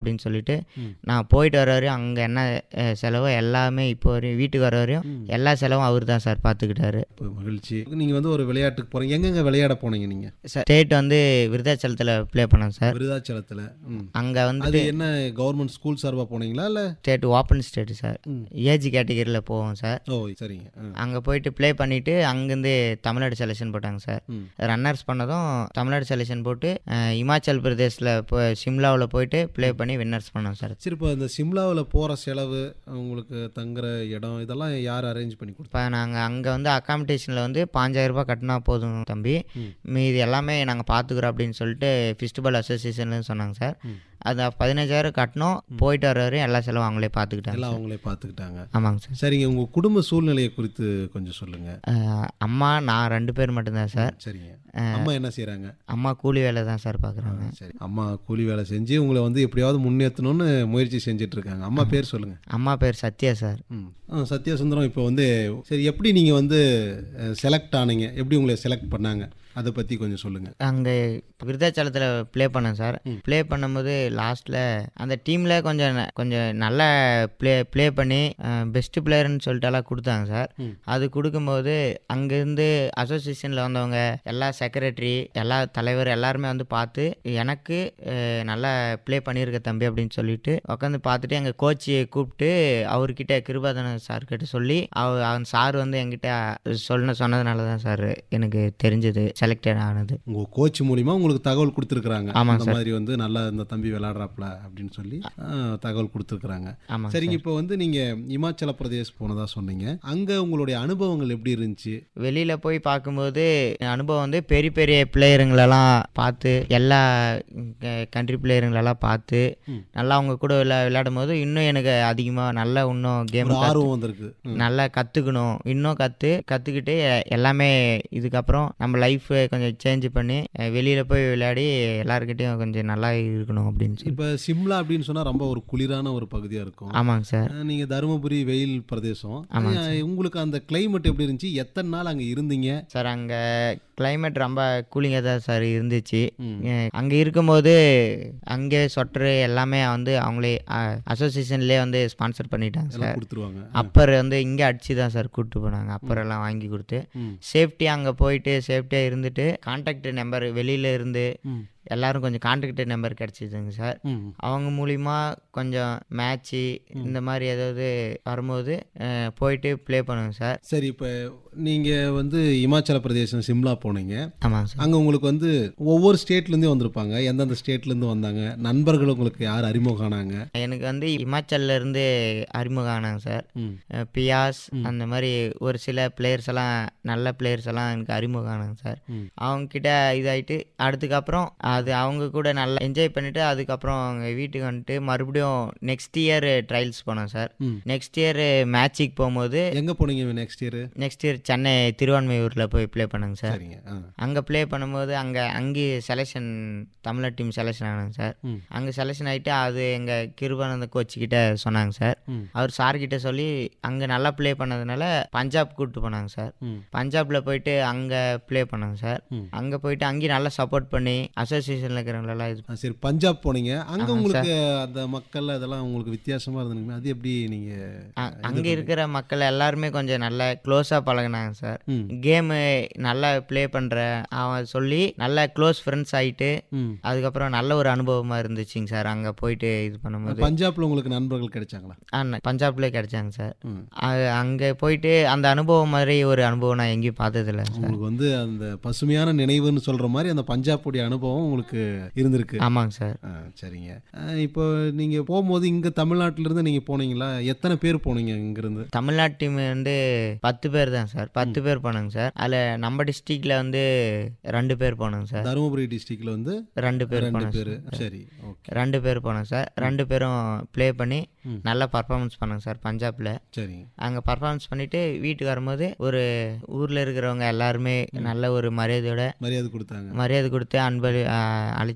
அப்படின்னு சொல்லிட்டு ம். நான் போயிட்டு வர வரையும் அங்கே என்ன அஹ், செலவோ எல்லாமே இப்போ வரையும் வீட்டுக்கு வர வரையும் எல்லா செலவும் அவர் தான் சார் பார்த்துக்கிட்டாரு இப்போ மகிழ்ச்சி நீங்க வந்து ஒரு விளையாட்டுக்கு போறீங்க எங்கெங்க விளையாட போனீங்க நீங்க ஸ்டேட் வந்து விருதாச்சலத்தில் ப்ளே பண்ணேன் சார் விருதாச்சலத்துல ம். அங்கே அது வந்துட்டு என்ன கவர்மெண்ட் ஸ்கூல் சார்பா போனீங்களா இல்ல ஸ்டேட் ஓப்பன் ஸ்டேட் சார் ம். ஏஜ் கேட்டகரியில் போவோம் சார் ஓ சரிங்க ஆ. அங்கே போயிட்டு ப்ளே பண்ணிவிட்டு அங்கேருந்து தமிழ்நாடு செலெக்ஷன் போட்டாங்க சார் ம். ரன்னர்ஸ் பண்ணதும் தமிழ்நாடு செலெக்ஷன் போட்டு அஹ், இமாச்சல் பிரதேஷில் போ சிம்லாவில் போயிட்டு ப்ளே பண்ணி வின்னர்ஸ் பண்ணோம் சார் சரி இப்போ இந்த சிம்லாவில் போற செலவு உங்களுக்கு தங்குற இடம் இதெல்லாம் யார் அரேஞ்ச் பண்ணி கொடுத்தா இப்போ நாங்கள் அங்கே வந்து அக்காமடேஷனில் வந்து பாஞ்சாயிரம் ரூபாய் கட்டினா போதும் தம்பி ம். மீதி எல்லாமே நாங்கள் பார்த்துக்குறோம் அப்படின்னு சொல்லிட்டு ஃபிஸ்டிபல் அசோசியேஷன்லேருந்து சொன்னாங்க சார் ம். அது பதினஞ்சாயிரம் கட்டணும் போயிட்டு வர வரையும் எல்லா செலவும் அவங்களே பார்த்துக்கிட்டாங்க எல்லாம் அவங்களே பார்த்துக்கிட்டாங்க ஆமாங்க சார் சரிங்க உங்க குடும்ப சூழ்நிலையை குறித்து கொஞ்சம் சொல்லுங்க அஹ், அம்மா நான் ரெண்டு பேர் மட்டும்தான் சார் சரிங்க அம்மா என்ன செய்றாங்க அம்மா கூலி வேலை தான் சார் பார்க்குறாங்க சரி அம்மா கூலி வேலை செஞ்சு உங்களை வந்து எப்படியாவது முன்னேற்றணும்னு முயற்சி செஞ்சுட்டு இருக்காங்க அம்மா பேர் சொல்லுங்க அம்மா பேர் சத்யா சார் ம் ஆ, சத்யசுந்தரம் இப்போ வந்து சரி எப்படி நீங்கள் வந்து செலக்ட் ஆனீங்க எப்படி உங்களை செலக்ட் பண்ணாங்க அதை பற்றி கொஞ்சம் சொல்லுங்கள் அங்கே விருதாச்சலத்தில் ப்ளே பண்ணேன் சார் ப்ளே பண்ணும்போது லாஸ்ட்டில் அந்த டீமில் கொஞ்சம் ந- கொஞ்சம் நல்லா ப்ளே ப்ளே பண்ணி பெஸ்ட்டு பிளேயர்னு சொல்லிட்டுலாம் கொடுத்தாங்க சார் ம். அது கொடுக்கும்போது அங்கேருந்து அசோசியேஷனில் வந்தவங்க எல்லா செக்ரட்டரி எல்லா தலைவர் எல்லாருமே வந்து பார்த்து எனக்கு அஹ், நல்லா ப்ளே பண்ணியிருக்க தம்பி அப்படின்னு சொல்லிட்டு உட்காந்து பார்த்துட்டு எங்கள் கோச்சியை கூப்பிட்டு அவர்கிட்ட கிருபாதன சார் கிட்ட சொல்லி அவர் அந்த சார் வந்து என்கிட்ட சொன்ன சொன்னதுனால தான் சார் எனக்கு தெரிஞ்சது செலக்டட் ஆனது உங்கள் கோச் மூலிமா உங்களுக்கு தகவல் கொடுத்துருக்குறாங்க ஆமாம் இந்த சார். மாதிரி வந்து நல்லா இந்த தம்பி விளையாடுறாப்ல அப்படின்னு சொல்லி ஆ, தகவல் கொடுத்துருக்குறாங்க ஆமாங்க சரிங்க இப்போ வந்து நீங்கள் இமாச்சல பிரதேஷ் போனதா சொன்னீங்க அங்கே உங்களுடைய அனுபவங்கள் எப்படி இருந்துச்சு வெளியில் போய் பார்க்கும்போது அனுபவம் வந்து பெரிய பெரிய பிளேயருங்களெல்லாம் பார்த்து எல்லா கண்ட்ரி பிளேயருங்களெல்லாம் பார்த்து ம். நல்லா அவங்க கூட விளையா விளையாடும் போது இன்னும் எனக்கு அதிகமாக நல்லா இன்னும் கேம் ஒரு ஆர்வம் வந்திருக்கு ம். நல்லா கற்றுக்கணும் இன்னும் கற்று கற்றுக்கிட்டு எல்லாமே இதுக்கப்புறம் நம்ம லைஃப் கொஞ்சம் சேஞ்ச் பண்ணி வெளியில் போய் விளையாடி எல்லாருக்கிட்டையும் கொஞ்சம் நல்லா இருக்கணும் அப்படின்னு சொல்லி இப்போ சிம்லா அப்படின்னு சொன்னால் ரொம்ப ஒரு குளிரான ஒரு பகுதியாக இருக்கும் ஆமாங்க சார் ஆ, நீங்க தருமபுரி வெயில் பிரதேசம் ஆமாங்க ஆ, உங்களுக்கு அந்த கிளைமேட் எப்படி இருந்துச்சு எத்தனை நாள் அங்க இருந்தீங்க சார் அங்கே climate ரொம்ப கூலிங்காக தான் சார் இருந்துச்சு ம். அங்கே இருக்கும்போது அங்கே சொட்டரு எல்லாமே வந்து அவங்களே அசோசியேஷன்லேயே வந்து ஸ்பான்சர் பண்ணிட்டாங்க எல்லாம் சார் கொடுத்துருவாங்க அப்பர் வந்து இங்கே அடிச்சு தான் சார் கூப்பிட்டு போனாங்க அப்பர் எல்லாம் வாங்கி கொடுத்து ம். சேஃப்டி அங்கே போயிட்டு சேஃப்டியாக இருந்துட்டு கான்டாக்ட் நம்பர் வெளியில் இருந்து ம். எல்லாரும் கொஞ்சம் கான்டாக்ட் நம்பர் கிடச்சிதுங்க சார் ம். அவங்க மூலிமா கொஞ்சம் மேட்ச்சு இந்த மாதிரி ஏதாவது வரும்போது அஹ், போயிட்டு ப்ளே பண்ணுவோங்க சார் சரி இப்போ நீங்க வந்து இமாச்சல பிரதேசம் சிம்லா போனீங்க ஆமாங்க சார் அங்க உங்களுக்கு வந்து ஒவ்வொரு ஸ்டேட்ல இருந்தே வந்திருப்பாங்க எந்தெந்த ஸ்டேட்ல இருந்து வந்தாங்க நண்பர்கள் உங்களுக்கு யார் அறிமுகம் ஆனாங்க எனக்கு வந்து இமாச்சல்ல இருந்து அறிமுகம் ஆனாங்க சார் ம். அஹ் பியாஸ் அந்த மாதிரி ஒரு சில பிளேயர்ஸ் எல்லாம் நல்ல பிளேயர்ஸ் எல்லாம் எனக்கு அறிமுகம் ஆனாங்க சார் ம். அவங்க கிட்ட இதாயிட்டு அதுக்கப்புறம் அது அவங்க கூட நல்லா என்ஜாய் பண்ணிட்டு அதுக்கப்புறம் அவங்க வீட்டுக்கு வந்துட்டு மறுபடியும் நெக்ஸ்ட் இயர் ட்ரையல்ஸ் போனோம் சார் ம். நெக்ஸ்ட் இயர் மேட்சுக்கு போகும்போது எங்க போனீங்க next year next year Chennai திருவான்மையூரில் போய் ப்ளே பண்ணாங்க சார் சரிங்க ஆ. அங்கே ப்ளே பண்ணும்போது அங்கே அங்கேயே செலெக்ஷன் தமிழ்நாடு டீம் செலெக்ஷன் ஆனாங்க சார் ம். அங்கே செலெக்ஷன் ஆகிட்டு அது எங்கள் கிருபானந்த கோச் கிட்ட சொன்னாங்க சார் ம். அவர் சார் கிட்ட சொல்லி அங்கே நல்லா ப்ளே பண்ணதுனால பஞ்சாப் கூப்பிட்டு போனாங்க சார் ம். பஞ்சாபில் போயிட்டு அங்கே ப்ளே பண்ணாங்க சார் ம். அங்கே போயிட்டு அங்கேயும் நல்லா சப்போர்ட் பண்ணி அசோசியேஷனில் இருக்கிறவங்களெல்லாம் இது ஆ, சரி பஞ்சாப் போனீங்க அங்க ஆமாங்க உங்களுக்கு அந்த மக்கள் அதெல்லாம் உங்களுக்கு வித்தியாசமா இருந்ததுங்க அது எப்படி நீங்க அங்கே இருக்கிற மக்கள் எல்லாருமே கொஞ்சம் நல்லா க்ளோஸாக பழகுனாங்க சார் ம். கேமு நல்லா ப்ளே பண்ணுற அவன் சொல்லி நல்லா க்ளோஸ் ஃப்ரெண்ட்ஸ் ஆகிட்டு ம். அதுக்கப்புறம் நல்ல ஒரு அனுபவமாக இருந்துச்சுங்க சார் அங்கே போயிட்டு இது பண்ணும்போது பஞ்சாப்ல உங்களுக்கு நண்பர்கள் கிடைச்சாங்களா ஆ பஞ்சாப்லேயே கிடைச்சாங்க சார் ம். அது அங்கே போயிட்டு அந்த அனுபவம் மாதிரி ஒரு அனுபவம் நான் எங்கேயும் பார்த்ததில்ல சார் உங்களுக்கு வந்து அந்த பசுமையான நினைவுன்னு சொல்ற மாதிரி அந்த பஞ்சாப்புடைய அனுபவம் உங்களுக்கு இருந்திருக்கு ஆமாங்க சார் ஆ, சரிங்க ஆ, இப்போ நீங்க போகும்போது இங்க தமிழ்நாட்டுல இருந்து நீங்க போனீங்களா எத்தனை பேர் போனீங்க இங்கிருந்து தமிழ்நாட்டு டீம் வந்து பத்து பேர் தான் சார் பத்து பேர் போனாங்க சார் அதில் நம்ம டிஸ்ட்ரிக்ட்ல வந்து ரெண்டு பேர் போனோங்க சார் தருமபுரி டிஸ்ட்ரிக்ட்ல வந்து ரெண்டு பேர் ரெண்டு போனோம் பேர் சரி ஓகே ரெண்டு பேர் போனோம் சார் ரெண்டு பேரும் ப்ளே பண்ணி ம். நல்லா பர்ஃபார்மன்ஸ் பண்ணாங்க சார் பஞ்சாப்ல சரிங்க அங்கே பர்ஃபார்மன்ஸ் பண்ணிட்டு வீட்டுக்கு வரும்போது ஒரு ஊரில் இருக்கிறவங்க எல்லாருமே நல்ல ஒரு மரியாதையோட மரியாதை கொடுத்தாங்க மரியாதை கொடுத்து அன்பளி அழைச்சி